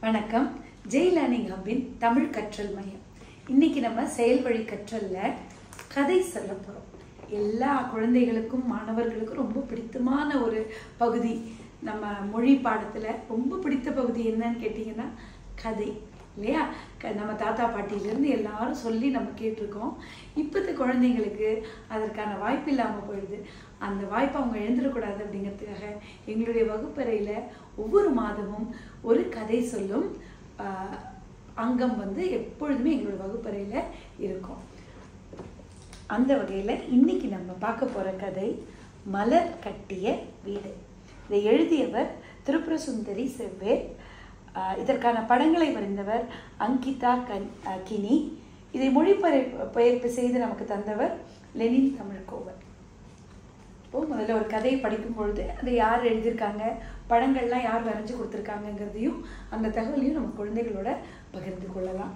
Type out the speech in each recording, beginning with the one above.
வணக்கம் ஜெய் லேர்னிங் ஹப்பின் தமிழ் கற்றல் மையம் இன்னைக்கு நம்ம செயல் வழி கற்றல்ல கதை சொல்ல போறோம் எல்லா குழந்தைகளுக்கும் மாணவர்களுக்கும் ரொம்ப பிடித்தமான ஒரு பகுதி நம்ம மொழி பாடத்துல ரொம்ப பிடித்த பகுதி என்னன்னு கேட்டிங்கன்னா கதை இல்லையா க நம்ம தாத்தா பாட்டியிலேருந்து எல்லாரும் சொல்லி நம்ம கேட்டிருக்கோம் இப்போத்த குழந்தைங்களுக்கு அதற்கான வாய்ப்பு இல்லாமல் போயிடுது அந்த வாய்ப்பை அவங்க எழுந்துடக்கூடாது அப்படிங்கிறதுக்காக எங்களுடைய வகுப்பறையில் ஒவ்வொரு மாதமும் ஒரு கதை சொல்லும் ஆஹ், அங்கம் வந்து எப்பொழுதுமே எங்களோட வகுப்பறையில் இருக்கும் அந்த வகையில் இன்னைக்கு நம்ம பார்க்க போகிற கதை மலர் கட்டிய வீடு இதை எழுதியவர் திரிபுர சுந்தரி செவ்வேர் ஆஹ் இதற்கான படங்களை வரைந்தவர் அங்கிதா கன் ஆஹ் கினி இதை மொழிபெயர்ப்பு பெயர்ப்பு செய்து நமக்கு தந்தவர் லெனின் தமிழ்கோவர் இப்போ முதல்ல ஒரு கதையை படிக்கும் பொழுது அதை யார் எழுதியிருக்காங்க படங்கள்லாம் யார் வரைஞ்சு கொடுத்துருக்காங்கங்கிறதையும் அந்த தகவலையும் நம்ம குழந்தைகளோட பகிர்ந்து கொள்ளலாம்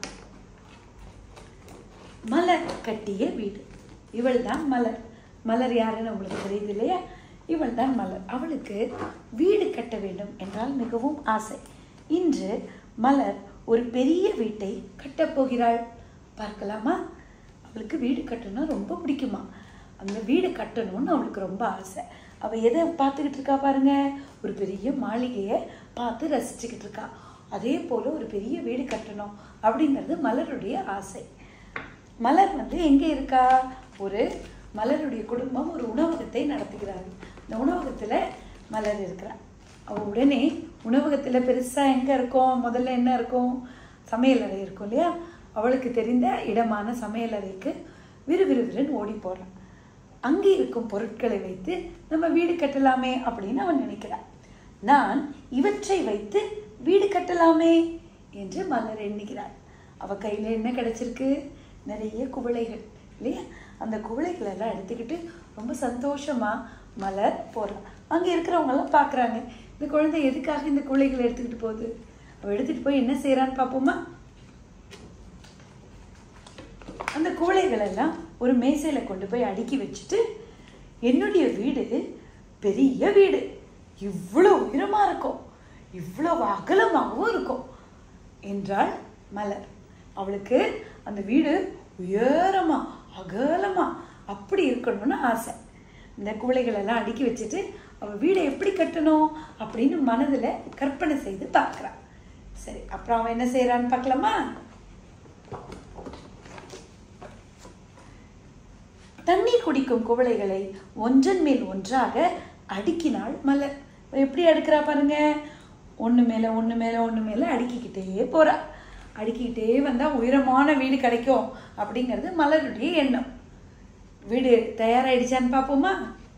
மலர் கட்டிய வீடு இவள் தான் மலர் மலர் யாருன்னு உங்களுக்கு தெரியுது இல்லையா இவள் தான் மலர் அவளுக்கு வீடு கட்ட வேண்டும் என்றால் மிகவும் ஆசை இன்று மலர் ஒரு பெரிய வீட்டை கட்டப் போகிறாள் பார்க்கலாமா அவளுக்கு வீடு கட்டணும்னா ரொம்ப பிடிக்குமா அந்த வீடு கட்டணும்னு அவளுக்கு ரொம்ப ஆசை அவள் எதை பார்த்துக்கிட்டு இருக்கா பாருங்க ஒரு பெரிய மாளிகையை பார்த்து ரசிச்சுக்கிட்டு இருக்கா அதே போல ஒரு பெரிய வீடு கட்டணும் அப்படிங்கிறது மலருடைய ஆசை மலர் வந்து எங்கே இருக்கா ஒரு மலருடைய குடும்பம் ஒரு உணவகத்தை நடத்துகிறார்கள் இந்த உணவகத்தில் மலர் இருக்கிறார் அவள் உடனே உணவகத்தில் பெருசாக எங்கே இருக்கும் முதல்ல என்ன இருக்கும் சமையலறை இருக்கும் இல்லையா அவளுக்கு தெரிந்த இடமான சமையலறைக்கு விறுவிறுவிறுன்னு ஓடி போகிறான் அங்கே இருக்கும் பொருட்களை வைத்து நம்ம வீடு கட்டலாமே அப்படின்னு அவன் நினைக்கிறான் நான் இவற்றை வைத்து வீடு கட்டலாமே என்று மலர் எண்ணுகிறாள் அவ கையில என்ன கிடைச்சிருக்கு நிறைய குவளைகள் இல்லையா அந்த குவளைகள் எல்லாம் எடுத்துக்கிட்டு ரொம்ப சந்தோஷமா மலர் போறான் அங்க இருக்கிறவங்க எல்லாம் பாக்குறாங்க இந்த குழந்தை எதுக்காக இந்த குவளைகளை எடுத்துக்கிட்டு போகுது அவ எடுத்துட்டு போய் என்ன செய்யறான்னு பாப்போமா அந்த குவளைகள் எல்லாம் ஒரு மேசையில கொண்டு போய் அடுக்கி வச்சுட்டு என்னுடைய வீடு பெரிய வீடு இவ்வளோ உயரமா இருக்கும் இவ்வளவு அகலமாகவும் இருக்கும் என்றாள் மலர் அவளுக்கு அந்த வீடு உயரமா அகலமா அப்படி இருக்கணும்னு ஆசை இந்த குவளைகள் எல்லாம் அடுக்கி வச்சுட்டு அவள் வீடை எப்படி கட்டணும் அப்படின்னு மனதுல கற்பனை செய்து பார்க்கறான் சரி அப்புறம் அவன் என்ன செய்யறான்னு பார்க்கலாமா தண்ணீர் குடிக்கும் குவளைகளை ஒன்றன் மேல் ஒன்றாக அடுக்கினாள் மலர் இவ எப்படி அடுக்கிறா பாருங்க ஒன்று மேலே ஒன்று மேலே ஒன்று மேலே அடுக்கிக்கிட்டே போறா அடுக்கிக்கிட்டே வந்தால் உயரமான வீடு கிடைக்கும் அப்படிங்கிறது மலருடைய எண்ணம் வீடு தயாராயிடுச்சான்னு பார்ப்போமா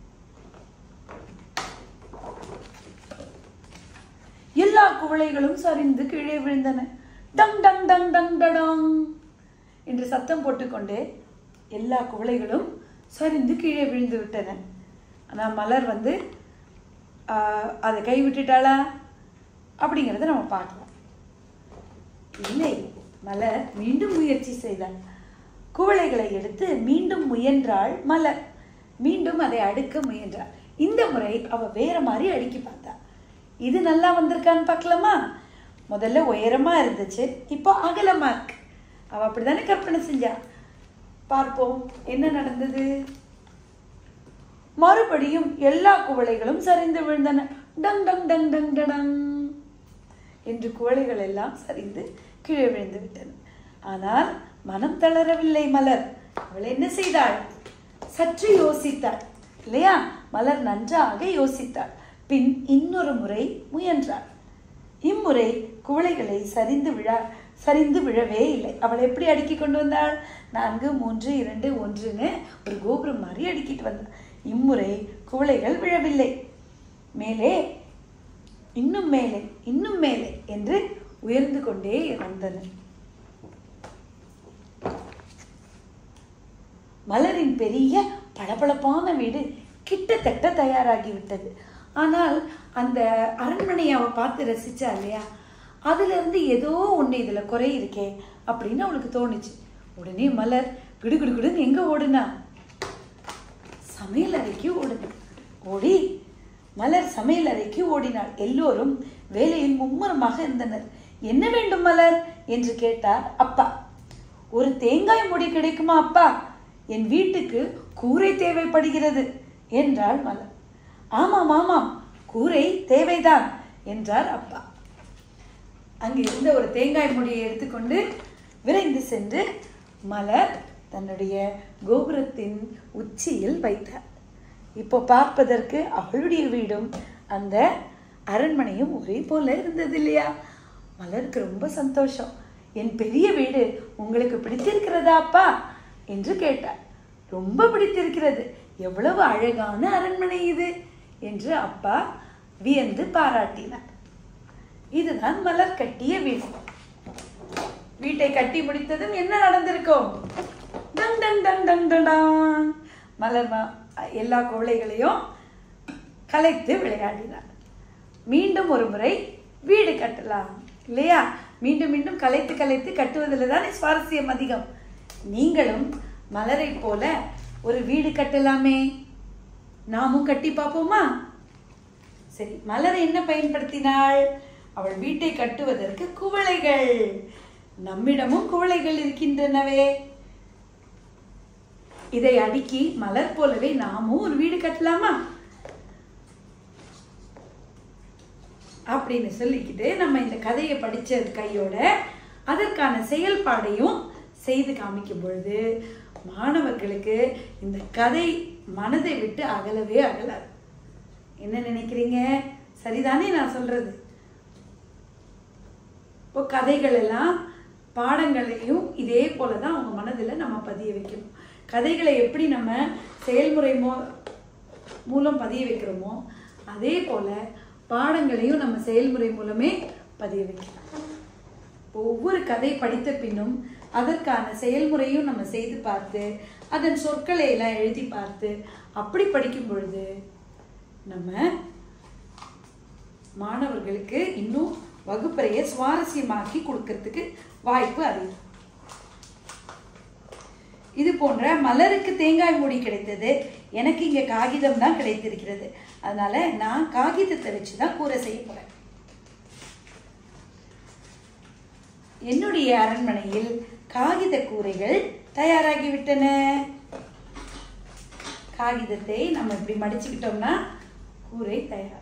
எல்லா குவளைகளும் சரிந்து கீழே விழுந்தன டங் டங் டங் டங் டடங் என்று சத்தம் போட்டுக்கொண்டு எல்லா குவளைகளும் சரிந்து கீழே விழுந்து விட்டன ஆனால் மலர் வந்து ஆஹ், அதை கை விட்டுட்டாளா அப்படிங்கிறத நம்ம பார்க்கலாம் இல்லை மலர் மீண்டும் முயற்சி செய்தாள் குவளைகளை எடுத்து மீண்டும் முயன்றாள் மலர் மீண்டும் அதை அடுக்க முயன்றாள் இந்த முறை அவ வேற மாதிரி அடுக்கி பார்த்தா இது நல்லா வந்திருக்கான்னு பார்க்கலாமா முதல்ல உயரமா இருந்துச்சு இப்போ அகலமா இருக்கு அவ அப்படிதானே கற்பனை செஞ்சா பார்ப்போம் என்ன நடந்தது மறுபடியும் எல்லா குவளைகளும் சரிந்து விழுந்தன டங் டங் டங் டங் டடங் என்று குவளைகள் எல்லாம் சரிந்து கீழே விழுந்து விட்டன ஆனால் மனம் தளரவில்லை மலர் அவள் என்ன செய்தாள் சற்று யோசித்தாள் இல்லையா மலர் நன்றாக யோசித்தாள் பின் இன்னொரு முறை முயன்றாள் இம்முறை குவளைகளை சரிந்து விழ சரிந்து விழவே இல்லை அவள் எப்படி அடுக்கி கொண்டு வந்தாள் நான்கு மூன்று இரண்டு ஒன்றுன்னு ஒரு கோபுரம் மாதிரி அடுக்கிட்டு வந்தாள் இம்முறை குவளைகள் விழவில்லை மேலே இன்னும் மேலே இன்னும் மேலே என்று உயர்ந்து கொண்டே வந்தன மலரின் பெரிய பளபளப்பான வீடு கிட்டத்தட்ட தயாராகிவிட்டது ஆனால் அந்த அரண்மனையை அவ பார்த்து ரசிச்சா இல்லையா அதுல இருந்து ஏதோ ஒண்ணு இதுல குறை இருக்கே அப்படின்னு அவளுக்கு தோணுச்சு உடனே மலர் கிடுகிடுகிடுன்னு எங்க ஓடுனா சமையல் அறைக்கு ஓடுனாள் ஓடி மலர் சமையல் அறைக்கு ஓடினாள் எல்லோரும் வேலையில் மும்முரமாக இருந்தனர் என்ன வேண்டும் மலர் என்று கேட்டார் அப்பா ஒரு தேங்காய் முடி கிடைக்குமா அப்பா என் வீட்டுக்கு கூரை தேவைப்படுகிறது என்றாள் மலர் ஆமாம் ஆமாம் கூரை தேவைதான் என்றார் அப்பா அங்கே இருந்த ஒரு தேங்காய் முடியை எடுத்துக்கொண்டு விரைந்து சென்று மலர் தன்னுடைய கோபுரத்தின் உச்சியில் வைத்தார் இப்போ பார்ப்பதற்கு அவளுடைய வீடும் அந்த அரண்மனையும் ஒரே போல இருந்தது இல்லையா மலருக்கு ரொம்ப சந்தோஷம் என் பெரிய வீடு உங்களுக்கு பிடித்திருக்கிறதா அப்பா என்று கேட்டார் ரொம்ப பிடித்திருக்கிறது எவ்வளவு அழகான அரண்மனை இது என்று அப்பா வியந்து பாராட்டினார் இதுதான் மலர் கட்டிய வீடு வீட்டை கட்டி முடித்ததும் என்ன நடந்திருக்கும் டங் டங் டங் டங் டங் டாங். மலர் ம- எல்லா கோழைகளையும் கலைத்து விளையாடினார் மீண்டும் ஒரு முறை வீடு கட்டலாம் இல்லையா மீண்டும் மீண்டும் கலைத்து கலைத்து கட்டுவதில் தானே சுவாரஸ்யம் அதிகம் நீங்களும் மலரை போல ஒரு வீடு கட்டலாமே நாமும் கட்டி பார்ப்போமா சரி மலர் என்ன பயன்படுத்தினாள் அவள் வீட்டை கட்டுவதற்கு குவளைகள் நம்மிடமும் குவளைகள் இருக்கின்றனவே இதை அடுக்கி மலர் போலவே நாமும் ஒரு வீடு கட்டலாமா அப்படின்னு சொல்லிக்கிட்டு நம்ம இந்த கதையை படிச்ச கையோட அதற்கான செயல்பாடையும் செய்து காமிக்கும் பொழுது மாணவர்களுக்கு இந்த கதை மனதை விட்டு அகலவே அகலாது என்ன நினைக்கிறீங்க சரிதானே நான் சொல்றது இப்போ கதைகள் எல்லாம் பாடங்களையும் இதே போல தான் அவங்க மனதில் நம்ம பதிய வைக்கணும் கதைகளை எப்படி நம்ம செயல்முறை மூ மூலம் பதிய வைக்கிறோமோ அதே போல பாடங்களையும் நம்ம செயல்முறை மூலமே பதிய வைக்கலாம் இப்போ ஒவ்வொரு கதை படித்த பின்னும் அதற்கான செயல்முறையும் நம்ம செய்து பார்த்து அதன் சொற்களை எல்லாம் எழுதி பார்த்து அப்படி படிக்கும் பொழுது நம்ம மாணவர்களுக்கு இன்னும் வகுப்பறையை சுவாரஸ்யமாக்கி கொடுக்கறதுக்கு வாய்ப்பு அதிகம் இது போன்ற மலருக்கு தேங்காய் மூடி கிடைத்தது எனக்கு இங்க காகிதம் தான் கிடைத்திருக்கிறது அதனால நான் காகிதத்தை வச்சு தான் கூரை செய்ய போறேன் என்னுடைய அரண்மனையில் காகித கூரைகள் தயாராகிவிட்டன காகிதத்தை நம்ம இப்படி மடிச்சுக்கிட்டோம்னா கூரை தயார்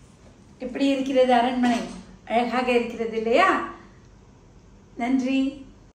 எப்படி இருக்கிறது அரண்மனை அழகாக இருக்கிறது இல்லையா நன்றி